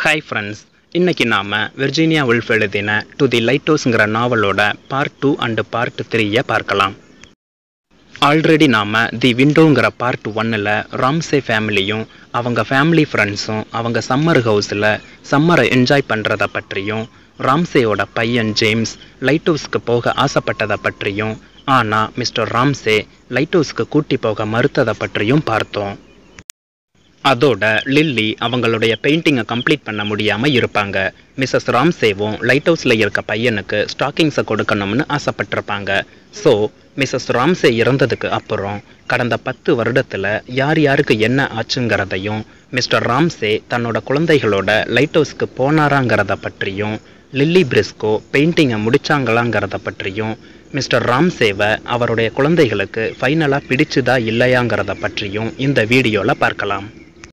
hi friends இன்னைக்கு நாம் Virginia Woolf எழுதின டு தி லைட் ஹவுஸ்ங்கிற நாவலோட பார்ட் டூ அண்டு பார்ட் த்ரீயை பார்க்கலாம் ஆல்ரெடி நாம் தி விண்டோங்கிற பார்ட் ஒன்னில் ராம்சே ஃபேமிலியும் அவங்க ஃபேமிலி ஃப்ரெண்ட்ஸும் அவங்க சம்மர் ஹவுஸில் சம்மரை என்ஜாய் பண்ணுறத பற்றியும் ராம்சேயோட பையன் ஜேம்ஸ் லைட் ஹவுஸ்க்கு போக ஆசைப்பட்டதை பற்றியும் ஆனால் மிஸ்டர் ராம்சே லைட் ஹவுஸ்க்கு கூட்டி போக மறுத்ததை பற்றியும் பார்த்தோம் அதோட லில்லி அவங்களுடைய பெயிண்டிங்கை கம்ப்ளீட் பண்ண முடியாமல் இருப்பாங்க மிஸ்ஸஸ் ராம்சேவும் லைட் ஹவுஸில் இருக்க பையனுக்கு ஸ்டாக்கிங்ஸை கொடுக்கணும்னு ஆசைப்பட்டிருப்பாங்க ஸோ மிஸ்ஸஸ் ராம்சே இறந்ததுக்கு அப்புறம் கடந்த பத்து வருடத்தில் யார் யாருக்கு என்ன ஆச்சுங்கிறதையும் மிஸ்டர் ராம்சே தன்னோட குழந்தைகளோட லைட் ஹவுஸ்க்கு போனாராங்கிறத பற்றியும் லில்லி பிரிஸ்கோ பெயிண்டிங்கை முடிச்சாங்களாங்கிறத பற்றியும் மிஸ்டர் ராம்சேவை அவருடைய குழந்தைகளுக்கு ஃபைனலாக பிடிச்சுதா இல்லையாங்கிறத பற்றியும் இந்த வீடியோவில் பார்க்கலாம்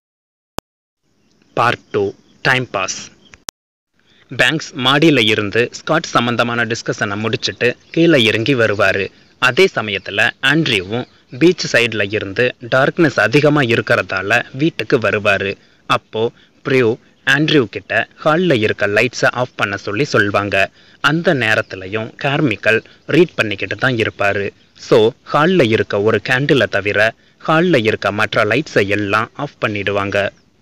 part two time passes Bankes மாடியில் இருந்து ஸ்காட் சம்பந்தமான டிஸ்கஷனை முடிச்சுட்டு கீழே இறங்கி வருவார் அதே சமயத்தில் ஆண்ட்ரியும் பீச் சைடில் இருந்து டார்க்னஸ் அதிகமாக இருக்கிறதால வீட்டுக்கு வருவார் அப்போது ப்ரியூ ஆண்ட்ரியூ கிட்ட ஹாலில் இருக்க லைட்ஸை ஆஃப் பண்ண சொல்லி சொல்வாங்க அந்த நேரத்துலையும் கார்மிக்கல் ரீட் பண்ணிக்கிட்டு தான் இருப்பார் ஸோ ஹாலில் இருக்க ஒரு கேண்டிலை தவிர ஹாலில் இருக்க மற்ற லைட்ஸை எல்லாம் ஆஃப் பண்ணிடுவாங்க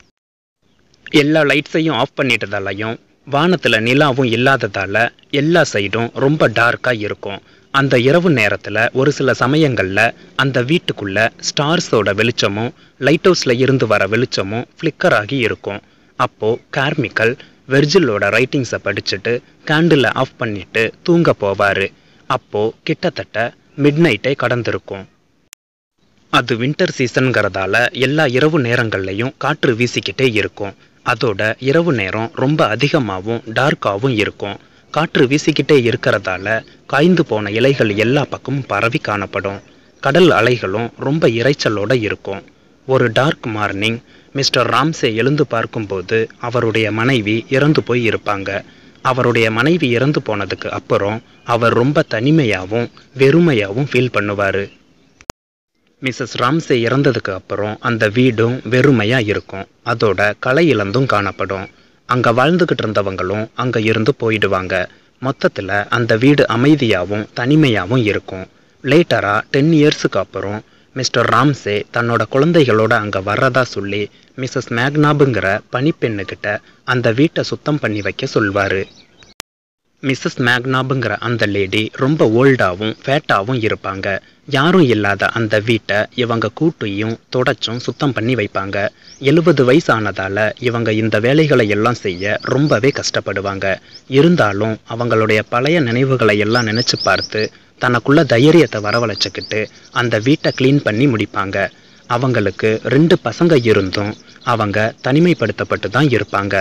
எல்லா லைட்ஸையும் ஆஃப் பண்ணிட்டதாலையும் வானத்தில் நிலாவும் இல்லாததால் எல்லா சைடும் ரொம்ப டார்க்காக இருக்கும் அந்த இரவு நேரத்தில் ஒரு சில சமயங்களில் அந்த வீட்டுக்குள்ள ஸ்டார்ஸோட வெளிச்சமும் லைட் ஹவுஸில் இருந்து வர வெளிச்சமும் ஃப்ளிக்கர் ஆகி இருக்கும் அப்போது கார்மிக்கல் வெர்ஜிலோட ரைட்டிங்ஸை படிச்சுட்டு கேண்டிலை ஆஃப் பண்ணிட்டு தூங்க போவார் அப்போது கிட்டத்தட்ட மிட் நைட்டே கடந்திருக்கும் அது வின்டர் சீசனுங்கிறதால எல்லா இரவு நேரங்கள்லையும் காற்று வீசிக்கிட்டே இருக்கும் அதோட இரவு நேரம் ரொம்ப அதிகமாகவும் டார்க்காகவும் இருக்கும் காற்று வீசிக்கிட்டே இருக்கிறதால காய்ந்து போன இலைகள் எல்லா பக்கமும் பரவி காணப்படும் கடல் அலைகளும் ரொம்ப இரைச்சலோட இருக்கும் ஒரு டார்க் மார்னிங் மிஸ்டர் ராம்சே எழுந்து பார்க்கும்போது அவருடைய மனைவி இறந்து போய் இருப்பாங்க அவருடைய மனைவி இறந்து போனதுக்கு அப்புறம் அவர் ரொம்ப தனிமையாகவும் வெறுமையாகவும் ஃபீல் பண்ணுவார் மிஸ்ஸஸ் ராம்சே இறந்ததுக்கு அப்புறம் அந்த வீடும் வெறுமையாக இருக்கும் அதோட கலை இழந்தும் காணப்படும் அங்கே வாழ்ந்துக்கிட்டு இருந்தவங்களும் அங்கே இருந்து போயிடுவாங்க மொத்தத்தில் அந்த வீடு அமைதியாகவும் தனிமையாகவும் இருக்கும் லேட்டராக டென் இயர்ஸுக்கு அப்புறம் மிஸ்டர் ராம்சே தன்னோட குழந்தைகளோட அங்கே வர்றதா சொல்லி மிஸ்ஸஸ் மேக்னாபுங்கிற பணிப்பெண்ணுக்கிட்ட அந்த வீட்டை சுத்தம் பண்ணி வைக்க சொல்வார் மிஸ்ஸஸ் மேக்னாபுங்கிற அந்த லேடி ரொம்ப ஓல்டாகவும் ஃபேட்டாகவும் இருப்பாங்க யாரும் இல்லாத அந்த வீட்டை இவங்க கூட்டியும் தொடச்சும் சுத்தம் பண்ணி வைப்பாங்க எழுபது வயசானதால் இவங்க இந்த வேலைகளை எல்லாம் செய்ய ரொம்பவே கஷ்டப்படுவாங்க இருந்தாலும் அவங்களுடைய பழைய நினைவுகளை எல்லாம் நினச்சி பார்த்து தனக்குள்ள தைரியத்தை வரவழைச்சிக்கிட்டு அந்த வீட்டை க்ளீன் பண்ணி முடிப்பாங்க அவங்களுக்கு ரெண்டு பசங்க இருந்தும் அவங்க தனிமைப்படுத்தப்பட்டு தான் இருப்பாங்க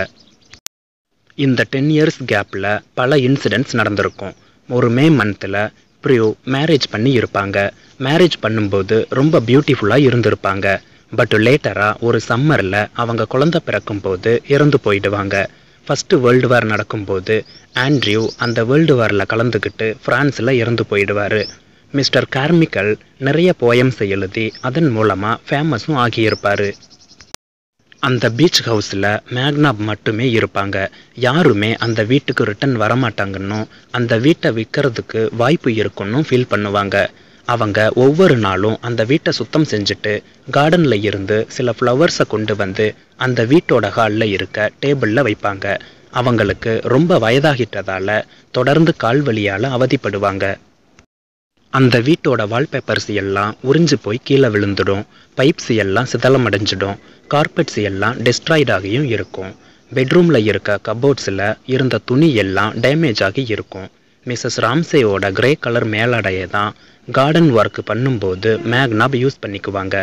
இந்த டென் இயர்ஸ் கேப்பில் பல இன்சிடென்ட்ஸ் நடந்திருக்கும் ஒரு மே மந்தில் ப்ரியூ மேரேஜ் பண்ணி இருப்பாங்க மேரேஜ் பண்ணும்போது ரொம்ப பியூட்டிஃபுல்லாக இருந்திருப்பாங்க பட் லேட்டராக ஒரு சம்மரில் அவங்க குழந்த பிறக்கும்போது இறந்து போயிடுவாங்க ஃபஸ்ட்டு வேர்ல்டு வார் நடக்கும்போது ஆண்ட்ரியூ அந்த வேர்ல்டு வாரில் கலந்துக்கிட்டு ஃப்ரான்ஸில் இறந்து போயிடுவார் மிஸ்டர் கார்மிக்கல் நிறைய போயம்ஸை எழுதி அதன் மூலமாக ஃபேமஸும் ஆகியிருப்பார் அந்த பீச் ஹவுஸில் மேக்னாப் மட்டுமே இருப்பாங்க யாருமே அந்த வீட்டுக்கு ரிட்டன் வரமாட்டாங்கன்னும் அந்த வீட்டை விற்கிறதுக்கு வாய்ப்பு இருக்குன்னு ஃபீல் பண்ணுவாங்க அவங்க ஒவ்வொரு நாளும் அந்த வீட்டை சுத்தம் செஞ்சுட்டு கார்டனில் இருந்து சில ஃப்ளவர்ஸை கொண்டு வந்து அந்த வீட்டோட ஹாலில் இருக்க டேபிளில் வைப்பாங்க அவங்களுக்கு ரொம்ப வயதாகிட்டதால தொடர்ந்து கால் வலியால் அவதிப்படுவாங்க அந்த வீட்டோட வால்பேப்பர்ஸ் எல்லாம் உறிஞ்சு போய் கீழே விழுந்துடும் பைப்ஸ் எல்லாம் சிதலமடைஞ்சிடும் கார்பெட்ஸ் எல்லாம் டெஸ்ட்ராய்ட் ஆகியும் இருக்கும் பெட்ரூமில் இருக்க கபோர்ட்ஸில் இருந்த துணி எல்லாம் டேமேஜ் ஆகி இருக்கும் மிஸ்ஸஸ் ராம்சேயோட கிரே கலர் மேலாடையை தான் கார்டன் ஒர்க் பண்ணும்போது மேக்னாப் யூஸ் பண்ணிக்குவாங்க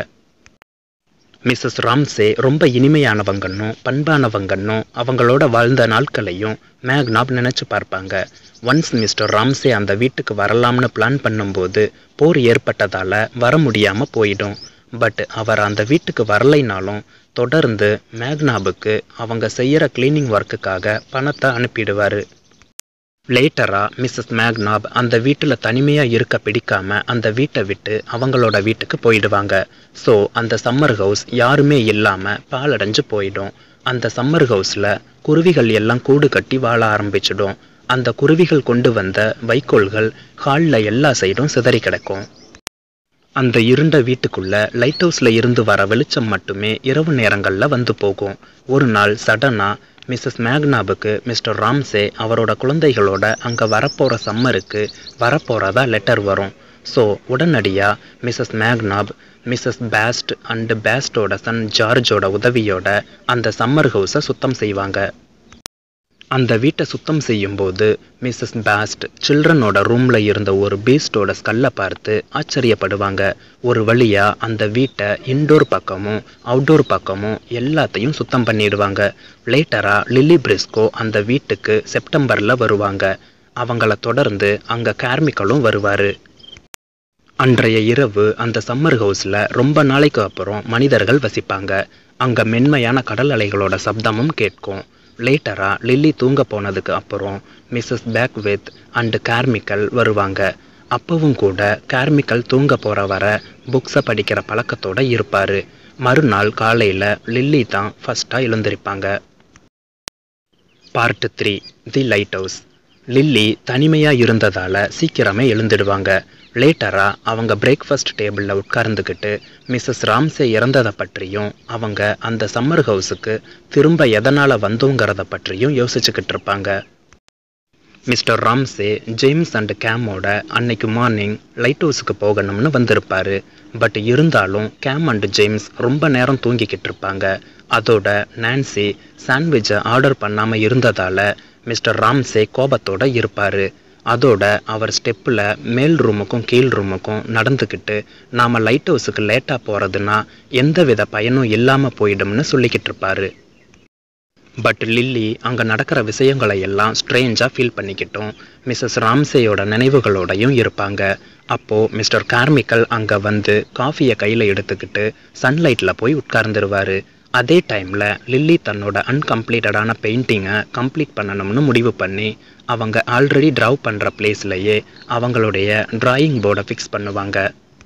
மிஸ்ஸஸ் ராம்சே ரொம்ப இனிமையானவங்கன்னும் பண்பானவங்கன்னும் அவங்களோட வாழ்ந்த நாட்களையும் மேக்னாப் நினச்சி பார்ப்பாங்க ஒன்ஸ் மிஸ்டர் ராம்சே அந்த வீட்டுக்கு வரலாம்னு பிளான் பண்ணும்போது போர் ஏற்பட்டதால் வர முடியாமல் போயிடும் பட் அவர் அந்த வீட்டுக்கு வரலைனாலும் தொடர்ந்து மேக்னாபுக்கு அவங்க செய்கிற க்ளீனிங் ஒர்க்குக்காக பணத்தை அனுப்பிடுவார் லேட்டராக மிஸ்ஸஸ் மேக்னாப் அந்த வீட்டில் தனிமையாக இருக்க பிடிக்காம அந்த வீட்டை விட்டு அவங்களோட வீட்டுக்கு போயிடுவாங்க ஸோ அந்த சம்மர் ஹவுஸ் யாருமே இல்லாமல் பாலடைஞ்சு போயிடும் அந்த சம்மர் ஹவுஸில் குருவிகள் எல்லாம் கூடு கட்டி வாழ ஆரம்பிச்சிடும் அந்த குருவிகள் கொண்டு வந்த வைக்கோல்கள் ஹாலில் எல்லா சைடும் சிதறி கிடக்கும் அந்த இருண்ட வீட்டுக்குள்ள லைட் ஹவுஸில் இருந்து வர வெளிச்சம் மட்டுமே இரவு நேரங்களில் வந்து போகும் ஒரு நாள் சடனா மிஸ்ஸஸ் மேக்னாபுக்கு மிஸ்டர் ராம்சே அவரோட குழந்தைகளோட அங்கே வரப்போகிற சம்மருக்கு வரப்போகிறதா லெட்டர் வரும் ஸோ உடனடியாக Mrs McNab Mrs Bast and பேஸ்டோட சன் ஜார்ஜோட உதவியோட அந்த சம்மர் ஹவுஸை சுத்தம் செய்வாங்க அந்த வீட்டை சுத்தம் செய்யும்போது மிஸ்ஸஸ் பேஸ்ட் சில்ட்ரனோட ரூமில் இருந்த ஒரு பீஸ்டோட ஸ்கல்லை பார்த்து ஆச்சரியப்படுவாங்க ஒரு வழியாக அந்த வீட்டை இன்டோர் பக்கமும் அவுட்டோர் பக்கமும் எல்லாத்தையும் சுத்தம் பண்ணிடுவாங்க லேட்டராக லில்லி பிரிஸ்கோ அந்த வீட்டுக்கு செப்டம்பரில் வருவாங்க அவங்கள தொடர்ந்து அங்கே கார்மிக்கலும் வருவார் அன்றைய இரவு அந்த சம்மர் ஹவுஸில் ரொம்ப நாளைக்கு அப்புறம் மனிதர்கள் வசிப்பாங்க அங்கே மென்மையான கடல் அலைகளோட சப்தமும் கேட்கும் லேட்டராக லில்லி தூங்க போனதுக்கு அப்புறம் மிஸ்ஸஸ் பேக்வித் அண்டு கார்மிக்கல் வருவாங்க அப்பவும் கூட கார்மிக்கல் தூங்க போகிற வர புக்ஸை படிக்கிற பழக்கத்தோட இருப்பார் மறுநாள் காலையில் லில்லி தான் ஃபஸ்ட்டாக எழுந்திருப்பாங்க part three the light house Lily தனிமையாக இருந்ததால் சீக்கிரமே எழுந்துடுவாங்க லேட்டராக அவங்க பிரேக்ஃபாஸ்ட் டேபிளில் உட்கார்ந்துக்கிட்டு மிஸ்ஸஸ் ராம்சே இறந்ததை பற்றியும் அவங்க அந்த சம்மர் ஹவுஸுக்கு திரும்ப எதனால் வந்தோங்கிறத பற்றியும் யோசிச்சுக்கிட்டு இருப்பாங்க மிஸ்டர் ராம்சே ஜேம்ஸ் அண்ட் கேமோட அன்னைக்கு மார்னிங் லைட் ஹவுஸுக்கு போகணும்னு வந்திருப்பாரு பட் இருந்தாலும் கேம் அண்ட் ஜேம்ஸ் ரொம்ப நேரம் தூங்கிக்கிட்டு இருப்பாங்க அதோட நான்சி சாண்ட்விட்சை ஆர்டர் பண்ணாமல் இருந்ததால் மிஸ்டர் ராம்சே கோபத்தோட இருப்பார் அதோட அவர் ஸ்டெப்பில் மேல் ரூமுக்கும் கீழ் ரூமுக்கும் நடந்துக்கிட்டு நாம் லைட் ஹவுஸுக்கு லேட்டாக போகிறதுனா எந்த வித பயனும் இல்லாமல் போயிடும்னு சொல்லிக்கிட்டு இருப்பாரு பட் லில்லி அங்கே நடக்கிற விஷயங்களை எல்லாம் ஸ்ட்ரேஞ்சாக ஃபீல் பண்ணிக்கிட்டும் மிஸ்ஸஸ் ராம்சேயோட நினைவுகளோடையும் இருப்பாங்க அப்போது மிஸ்டர் கார்மிக்கல் அங்கே வந்து காஃபியை கையில் எடுத்துக்கிட்டு சன்லைட்டில் போய் உட்கார்ந்துருவார் அதே டைமில் லில்லி தன்னோட அன்கம்ப்ளீட்டடான பெயிண்டிங்கை கம்ப்ளீட் பண்ணணும்னு முடிவு பண்ணி அவங்க ஆல்ரெடி ட்ராவ் பண்ணுற பிளேஸ்லையே அவங்களுடைய டிராயிங் போர்டை ஃபிக்ஸ் பண்ணுவாங்க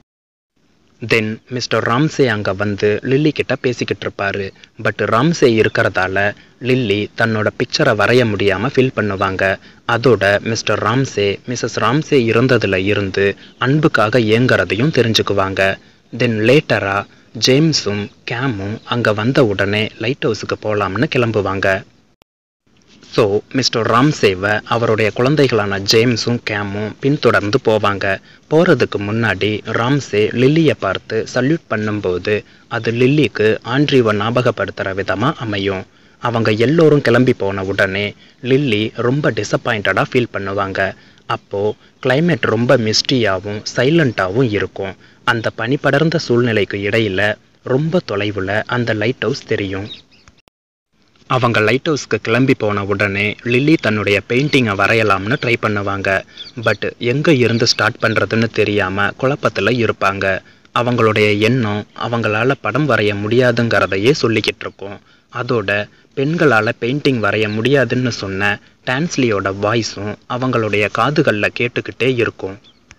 தென் மிஸ்டர் ராம்சே அங்கே வந்து லில்லி கிட்ட பேசிக்கிட்டு இருப்பாரு பட் ராம்சே இருக்கிறதால லில்லி தன்னோட பிக்சரை வரைய முடியாமல் ஃபீல் பண்ணுவாங்க அதோட மிஸ்டர் ராம்சே மிஸ்ஸஸ் ராம்சே இருந்ததுல இருந்து அன்புக்காக ஏங்குறதையும் தெரிஞ்சுக்குவாங்க தென் லேட்டராக ஜேம்ஸும் கேமும் அங்கே வந்த உடனே லைட் ஹவுஸுக்கு போகலாம்னு கிளம்புவாங்க ஸோ மிஸ்டர் ராம்சேவை அவருடைய குழந்தைகளான ஜேம்ஸும் கேமும் பின்தொடர்ந்து போவாங்க போகிறதுக்கு முன்னாடி ராம்சே லில்லியை பார்த்து சல்யூட் பண்ணும்போது அது லில்லிக்கு ஆண்ட்ரிவை ஞாபகப்படுத்துகிற விதமாக அமையும் அவங்க எல்லோரும் கிளம்பி போன உடனே லில்லி ரொம்ப டிசப்பாயிண்டடாக ஃபீல் பண்ணுவாங்க அப்போது climate ரொம்ப மிஸ்டியாகவும் சைலண்ட்டாகவும் இருக்கும் அந்த பனி படர்ந்த சூழ்நிலைக்கு இடையில ரொம்ப தொலைவில் அந்த லைட் ஹவுஸ் தெரியும் அவங்க லைட் ஹவுஸ்க்கு கிளம்பி போன உடனே லில்லி தன்னுடைய பெயிண்டிங்கை வரையலாம்னு ட்ரை பண்ணுவாங்க பட் எங்கே இருந்து ஸ்டார்ட் பண்ணுறதுன்னு தெரியாமல் குழப்பத்தில் இருப்பாங்க அவங்களுடைய எண்ணம் அவங்களால படம் வரைய முடியாதுங்கிறதையே சொல்லிக்கிட்டு இருக்கோம் அதோட பெண்களால் பெயிண்டிங் வரைய முடியாதுன்னு சொன்ன டான்ஸ்லியோட வாய்ஸும் அவங்களுடைய காதுகளில் கேட்டுக்கிட்டே இருக்கும்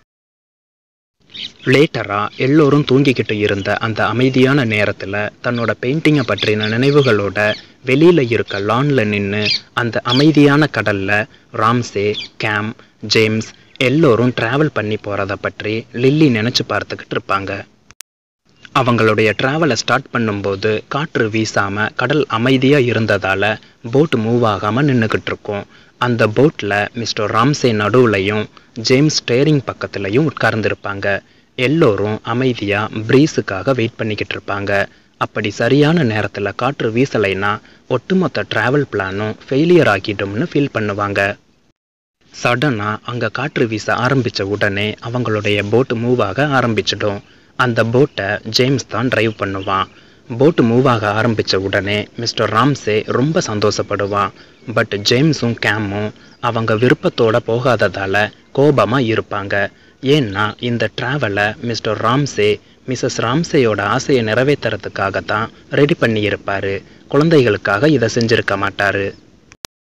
லேட்டராக எல்லோரும் தூங்கிக்கிட்டு இருந்த அந்த அமைதியான நேரத்தில் தன்னோட பெயிண்டிங்கை பற்றின நினைவுகளோட வெளியில் இருக்க லானில் நின்று அந்த அமைதியான கடலில் ராம்சே கேம் ஜேம்ஸ் எல்லோரும் ட்ராவல் பண்ணி போகிறத பற்றி லில்லி நினச்சி பார்த்துக்கிட்டு இருப்பாங்க அவங்களுடைய ட்ராவலை ஸ்டார்ட் பண்ணும்போது காற்று வீசாமல் கடல் அமைதியாக இருந்ததால் போட் மூவ் ஆகாமல் நின்றுக்கிட்டு இருக்கும் அந்த போட்டில் மிஸ்டர் ராம்சே நடுவுலையும் ஜேம்ஸ் ஸ்டேரிங் பக்கத்துலையும் உட்கார்ந்துருப்பாங்க எல்லோரும் அமைதியாக ப்ரீஸுக்காக வெயிட் பண்ணிக்கிட்டு இருப்பாங்க அப்படி சரியான நேரத்தில் காற்று வீசலைன்னா ஒட்டுமொத்த ட்ராவல் பிளானும் ஃபெயிலியர் ஆகிடும்னு ஃபீல் பண்ணுவாங்க சடனாக அங்கே காற்று வீச ஆரம்பித்த உடனே அவங்களுடைய போட்டு மூவ் ஆக ஆரம்பிச்சிடும் அந்த போட்டை ஜேம்ஸ் தான் டிரைவ் பண்ணுவான் போட்டு மூவ் ஆக ஆரம்பித்த உடனே மிஸ்டர் ராம்சே ரொம்ப சந்தோஷப்படுவான் பட் ஜேம்ஸும் கேமும் அவங்க விருப்பத்தோட போகாததால் கோபமாக இருப்பாங்க ஏன்னா இந்த ட்ராவலை மிஸ்டர் ராம்சே மிஸ்ஸஸ் ராம்சேயோட ஆசையை நிறைவேற்றுறதுக்காக தான் ரெடி பண்ணியிருப்பாரு குழந்தைகளுக்காக இதை செஞ்சிருக்க மாட்டாரு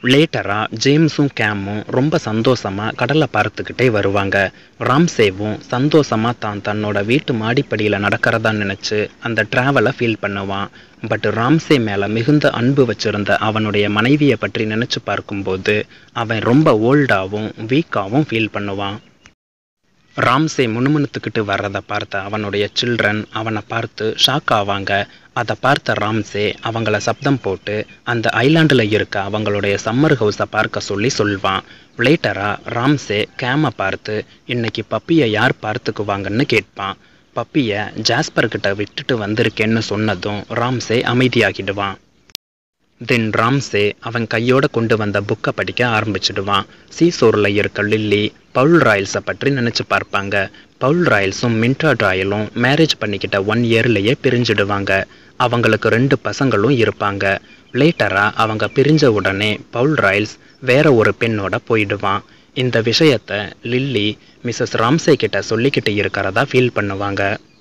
லேட்டராக ஜேம்ஸும் கேமும் ரொம்ப சந்தோஷமாக கடலை பார்த்துக்கிட்டே வருவாங்க ராம்சேவும் சந்தோஷமாக தான் தன்னோட வீட்டு மாடிப்படியில் நடக்கிறதா நினச்சி அந்த ட்ராவலை ஃபீல் பண்ணுவான் பட் ராம்சே மேலே மிகுந்த அன்பு வச்சிருந்த அவனுடைய மனைவியை பற்றி நினச்சி பார்க்கும்போது அவன் ரொம்ப ஓல்டாகவும் வீக்காகவும் ஃபீல் பண்ணுவான் ராம்சே முணுமுணுத்துக்கிட்டு வர்றதை பார்த்த அவனுடைய சில்ட்ரன் அவனை பார்த்து ஷாக் ஆவாங்க அதை பார்த்த ராம்சே அவங்கள சப்தம் போட்டு அந்த ஐலாண்டில் இருக்க அவங்களுடைய சம்மர் ஹவுஸை பார்க்க சொல்லி சொல்வான் லேட்டராக ராம்சே கேமை பார்த்து இன்னைக்கு பப்பியை யார் பார்த்துக்குவாங்கன்னு கேட்பான் பப்பியை ஜாஸ்பர்கிட்ட விட்டுட்டு வந்திருக்கேன்னு சொன்னதும் ராம்சே அமைதியாகிடுவான் தென் ராம்சே அவன் கையோட கொண்டு வந்த புக்கை படிக்க ஆரம்பிச்சிடுவான் சீசோரில் இருக்க லில்லி பவுல் ராயல்ஸை பற்றி நினச்சி பார்ப்பாங்க பவுல் ராயல்ஸும் மின்ட்ரா ராயலும் மேரேஜ் பண்ணிக்கிட்ட ஒன் இயர்லேயே பிரிஞ்சிடுவாங்க அவங்களுக்கு ரெண்டு பசங்களும் இருப்பாங்க லேட்டராக அவங்க பிரிஞ்ச உடனே பவுல் ராயல்ஸ் வேற ஒரு பெண்ணோட போயிடுவான் இந்த விஷயத்த லில்லி மிஸ்ஸஸ் ராம்சே கிட்ட சொல்லிக்கிட்டு இருக்கிறதா ஃபீல் பண்ணுவாங்க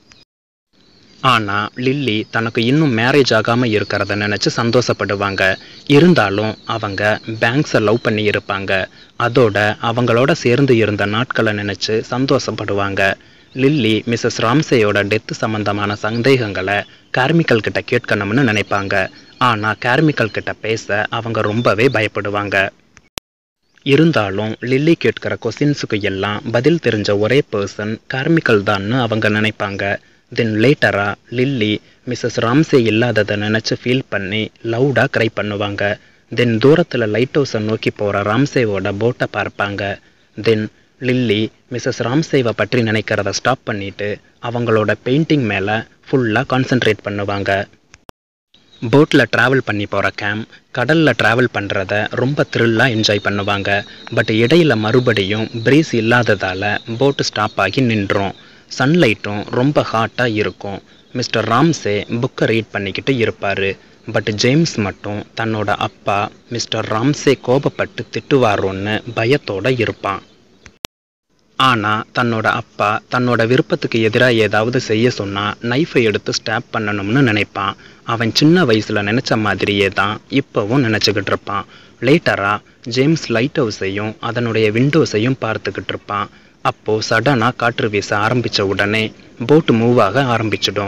ஆனால் லில்லி தனக்கு இன்னும் மேரேஜ் ஆகாமல் இருக்கிறத நினச்சி சந்தோஷப்படுவாங்க இருந்தாலும் அவங்க பேங்க்ஸை லவ் பண்ணி இருப்பாங்க அதோட அவங்களோட சேர்ந்து இருந்த நாட்களை நினச்சி சந்தோஷப்படுவாங்க லில்லி மிஸ்ஸஸ் ராம்சேயோட டெத்து சம்பந்தமான சந்தேகங்களை கார்மிக்கல் கிட்ட கேட்கணும்னு நினைப்பாங்க ஆனால் கார்மிக்கல் கிட்ட பேச அவங்க ரொம்பவே பயப்படுவாங்க இருந்தாலும் லில்லி கேட்கிற கொஸ்டின்ஸுக்கு எல்லாம் பதில் தெரிஞ்ச ஒரே பர்சன் கார்மிக்கல் தான்னு அவங்க நினைப்பாங்க தென் லேட்டராக லில்லி மிஸ்ஸஸ் ராம்சே இல்லாததை நினச்சி ஃபீல் பண்ணி லவுடாக க்ரை பண்ணுவாங்க தென் தூரத்தில் லைட் ஹவுஸை நோக்கி போகிற ராம்சேவோட போட்டை பார்ப்பாங்க தென் லில்லி மிஸ்ஸஸ் ராம்சேவை பற்றி நினைக்கிறத ஸ்டாப் பண்ணிட்டு அவங்களோட பெயிண்டிங் மேலே ஃபுல்லாக கான்சென்ட்ரேட் பண்ணுவாங்க போட்டில் ட்ராவல் பண்ணி போகிற கேம் கடலில் ட்ராவல் பண்ணுறத ரொம்ப த்ரில்லாக என்ஜாய் பண்ணுவாங்க பட் இடையில மறுபடியும் ப்ரீஸ் இல்லாததால் போட்டு ஸ்டாப் ஆகி நின்றோம் சன்லைட்டும் ரொம்ப ஹாட்டாக இருக்கும் மிஸ்டர் ராம்சே புக்கை ரீட் பண்ணிக்கிட்டு இருப்பார் பட் ஜேம்ஸ் மட்டும் தன்னோட அப்பா மிஸ்டர் ராம்சே கோபப்பட்டு திட்டுவாரோன்னு பயத்தோட இருப்பான் ஆனால் தன்னோட அப்பா தன்னோட விருப்பத்துக்கு எதிராக ஏதாவது செய்ய சொன்னால் நைஃபை எடுத்து ஸ்டாப் பண்ணணும்னு நினைப்பான் அவன் சின்ன வயசில் நினச்ச மாதிரியே தான் இப்போவும் நினச்சிக்கிட்டு இருப்பான் லேட்டராக ஜேம்ஸ் லைட் ஹவுஸையும் அதனுடைய விண்டோஸையும் பார்த்துக்கிட்டு இருப்பான் அப்போது சடனாக காற்று வீச ஆரம்பித்த உடனே போட்டு மூவ் ஆக ஆரம்பிச்சிடும்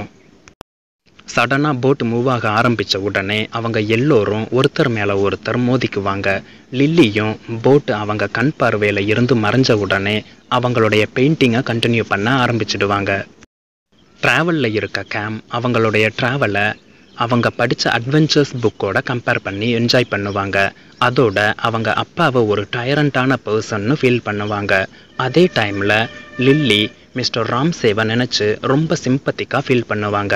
சடனாக போட் மூவ் ஆக ஆரம்பித்த உடனே அவங்க எல்லோரும் ஒருத்தர் மேலே ஒருத்தர் மோதிக்குவாங்க லில்லியும் போட் அவங்க கண் பார்வையில் இருந்து மறைஞ்ச உடனே அவங்களுடைய பெயிண்டிங்கை கண்டினியூ பண்ண ஆரம்பிச்சிடுவாங்க ட்ராவலில் இருக்க கேம் அவங்களுடைய ட்ராவலை அவங்க படித்த அட்வென்ச்சர்ஸ் புக்கோட கம்பேர் பண்ணி என்ஜாய் பண்ணுவாங்க அதோட அவங்க அப்பாவை ஒரு டயரண்டான பர்சன்னு ஃபீல் பண்ணுவாங்க அதே டைமில் லில்லி மிஸ்டர் ராம்சேவை நினச்சி ரொம்ப சிம்பத்திக்காக ஃபீல் பண்ணுவாங்க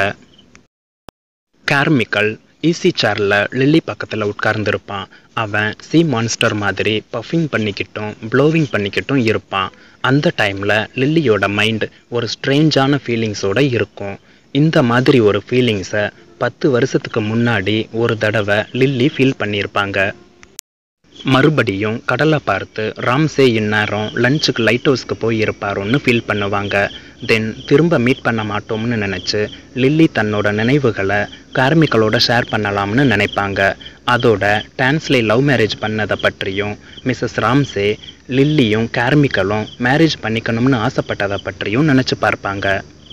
கார்மிக்கல் ஈஸி சேரில் லில்லி பக்கத்தில் உட்கார்ந்துருப்பான் அவன் சி மான்ஸ்டர் மாதிரி பஃபிங் பண்ணிக்கிட்டும் ப்ளோவிங் பண்ணிக்கிட்டும் இருப்பான் அந்த டைமில் லில்லியோட மைண்ட் ஒரு ஸ்ட்ரேஞ்சான ஃபீலிங்ஸோட இருக்கும் இந்த மாதிரி ஒரு ஃபீலிங்ஸை பத்து வருஷத்துக்கு முன்னாடி ஒரு தடவை லில்லி ஃபீல் பண்ணியிருப்பாங்க மறுபடியும் கடலை பார்த்து ராம்சே இந்நேரம் லஞ்சுக்கு லைட் ஹவுஸ்க்கு போய் இருப்பாரோன்னு ஃபீல் பண்ணுவாங்க தென் திரும்ப மீட் பண்ண மாட்டோம்னு நினச்சி லில்லி தன்னோட நினைவுகளை கார்மிகளோட ஷேர் பண்ணலாம்னு நினைப்பாங்க அதோட டான்ஸ்லே லவ் மேரேஜ் பண்ணதை பற்றியும் மிஸ்ஸஸ் ராம்சே லில்லியும் கார்மிகளும் மேரேஜ் பண்ணிக்கணும்னு ஆசைப்பட்டதை பற்றியும் நினச்சி பார்ப்பாங்க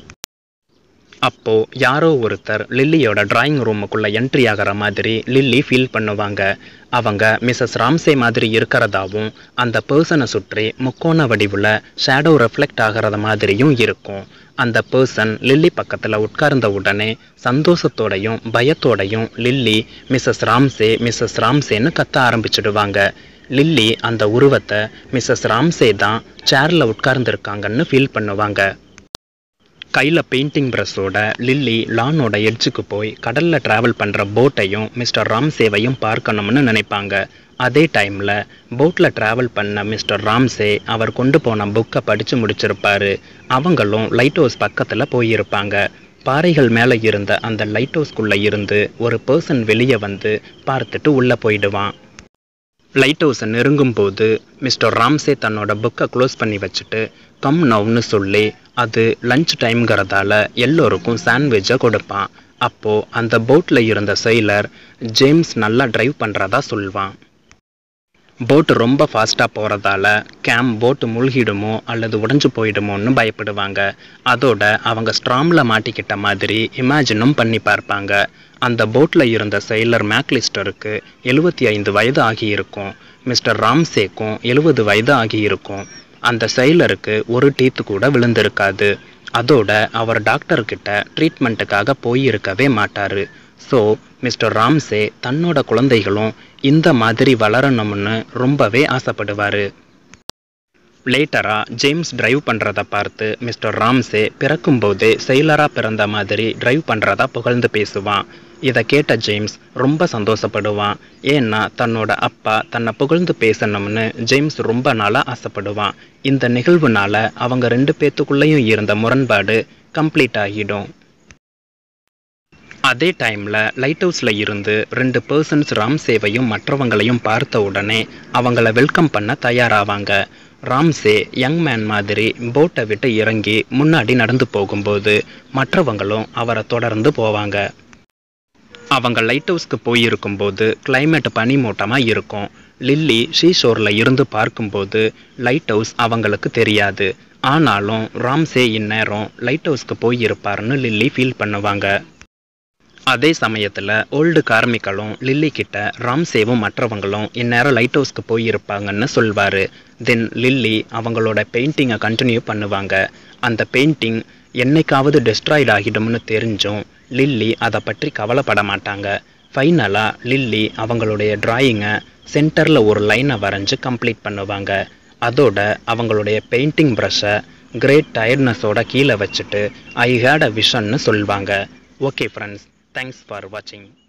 அப்போ யாரோ ஒருத்தர் லில்லியோட டிராயிங் ரூமுக்குள்ள என்ட்ரி ஆகிற மாதிரி லில்லி ஃபீல் பண்ணுவாங்க அவங்க மிஸ்ஸஸ் ராம்சே மாதிரி இருக்கிறதாவும் அந்த பர்சனை சுற்றி முக்கோண வடிவில் ஷேடோ ரெஃப்ளெக்ட் ஆகிறத மாதிரியும் இருக்கும் அந்த பர்சன் லில்லி பக்கத்தில் உட்கார்ந்த உடனே சந்தோஷத்தோடையும் பயத்தோடையும் லில்லி மிஸ்ஸஸ் ராம்சே மிஸ்ஸஸ் ராம்சேன்னு கத்த ஆரம்பிச்சிடுவாங்க லில்லி அந்த உருவத்தை மிஸ்ஸஸ் ராம்சே தான் சேரில் உட்கார்ந்துருக்காங்கன்னு ஃபீல் பண்ணுவாங்க கையில் பெயிண்டிங் ப்ரஷோட லில்லி லானோட எட்ஜுக்கு போய் கடலில் ட்ராவல் பண்ணுற போட்டையும் மிஸ்டர் ராம்சேவையும் பார்க்கணும்னு நினைப்பாங்க அதே டைமில் போட்டில் ட்ராவல் பண்ண மிஸ்டர் ராம்சே அவர் கொண்டு போன புக்கை படித்து முடிச்சிருப்பாரு அவங்களும் லைட் ஹவுஸ் பக்கத்தில் போயிருப்பாங்க பாறைகள் மேலே இருந்த அந்த லைட் ஹவுஸ்க்குள்ளே இருந்து ஒரு பர்சன் வெளியே வந்து பார்த்துட்டு உள்ளே போயிடுவான் லைட் ஹவுஸை நெருங்கும் போது மிஸ்டர் ராம்சே தன்னோட புக்கை க்ளோஸ் பண்ணி வச்சுட்டு கம் நவுன்னு சொல்லி அது லஞ்ச் டைம்ங்கிறதால எல்லோருக்கும் சாண்ட்விட்சை கொடுப்பான் அப்போது அந்த போட்டில் இருந்த செயலர் ஜேம்ஸ் நல்லா டிரைவ் பண்ணுறதா சொல்வான் போட்டு ரொம்ப ஃபாஸ்ட்டாக போகிறதால கேம் போட்டு மூழ்கிடுமோ அல்லது உடைஞ்சு போயிடுமோன்னு பயப்படுவாங்க அதோட அவங்க ஸ்ட்ராமில் மாட்டிக்கிட்ட மாதிரி இமேஜினும் பண்ணி பார்ப்பாங்க அந்த போட்டில் இருந்த செயலர் மேக்லிஸ்டருக்கு எழுபத்தி ஐந்து வயது ஆகியிருக்கும் மிஸ்டர் ராம்சேக்கும் எழுபது வயது ஆகியிருக்கும் அந்த செயலருக்கு ஒரு டீத்து கூட விழுந்திருக்காது அதோட அவர் டாக்டர்கிட்ட ட்ரீட்மெண்ட்டுக்காக போயிருக்கவே மாட்டார் ஸோ மிஸ்டர் ராம்சே தன்னோட குழந்தைகளும் இந்த மாதிரி வளரணும்னு ரொம்பவே ஆசைப்படுவார் லேட்டராக ஜேம்ஸ் டிரைவ் பண்ணுறத பார்த்து மிஸ்டர் ராம்சே பிறக்கும்போதே செயலராக பிறந்த மாதிரி டிரைவ் பண்ணுறதா புகழ்ந்து பேசுவான் இதை கேட்ட ஜேம்ஸ் ரொம்ப சந்தோஷப்படுவான் ஏன்னா தன்னோட அப்பா தன்னை புகழ்ந்து பேசணும்னு ஜேம்ஸ் ரொம்ப நாளாக ஆசைப்படுவான் இந்த நிகழ்வுனால அவங்க ரெண்டு பேத்துக்குள்ளேயும் இருந்த முரண்பாடு கம்ப்ளீட் ஆகிடும் அதே டைமில் லைட் ஹவுஸில் இருந்து ரெண்டு பர்சன்ஸ் ராம்சேவையும் மற்றவங்களையும் பார்த்த உடனே அவங்கள வெல்கம் பண்ண தயாராவாங்க ராம்சே யங் மேன் மாதிரி போட்டை விட்டு இறங்கி முன்னாடி நடந்து போகும்போது மற்றவங்களும் அவரை தொடர்ந்து போவாங்க அவங்க லைட் ஹவுஸ்க்கு போயிருக்கும்போது கிளைமேட் பனிமூட்டமாக இருக்கும் லில்லி ஷீஷோரில் இருந்து பார்க்கும்போது லைட் ஹவுஸ் அவங்களுக்கு தெரியாது ஆனாலும் ராம்சே இந்நேரம் லைட் ஹவுஸ்க்கு போயிருப்பாருன்னு லில்லி ஃபீல் பண்ணுவாங்க அதே சமயத்தில் ஓல்டு கார்மிகளும் லில்லி கிட்ட ராம்சேவும் மற்றவங்களும் இந்நேரம் லைட் ஹவுஸ்க்கு போயிருப்பாங்கன்னு சொல்வார் தென் லில்லி அவங்களோட பெயிண்டிங்கை கண்டினியூ பண்ணுவாங்க அந்த பெயிண்டிங் என்னைக்காவது டெஸ்ட்ராய்ட் ஆகிடும்னு தெரிஞ்சும் லில்லி அதை பற்றி கவலைப்பட மாட்டாங்க ஃபைனலாக லில்லி அவங்களுடைய டிராயிங்கை சென்டரில் ஒரு லைனை வரைஞ்சி கம்ப்ளீட் பண்ணுவாங்க அதோட அவங்களுடைய பெயிண்டிங் ப்ரஷ்ஷை கிரேட் டயர்ட்னஸோட கீழே வச்சுட்டு ஐ ஹேட் அ விஷன்னு சொல்வாங்க ஓகே ஃப்ரெண்ட்ஸ் தேங்க்ஸ் ஃபார் வாட்சிங்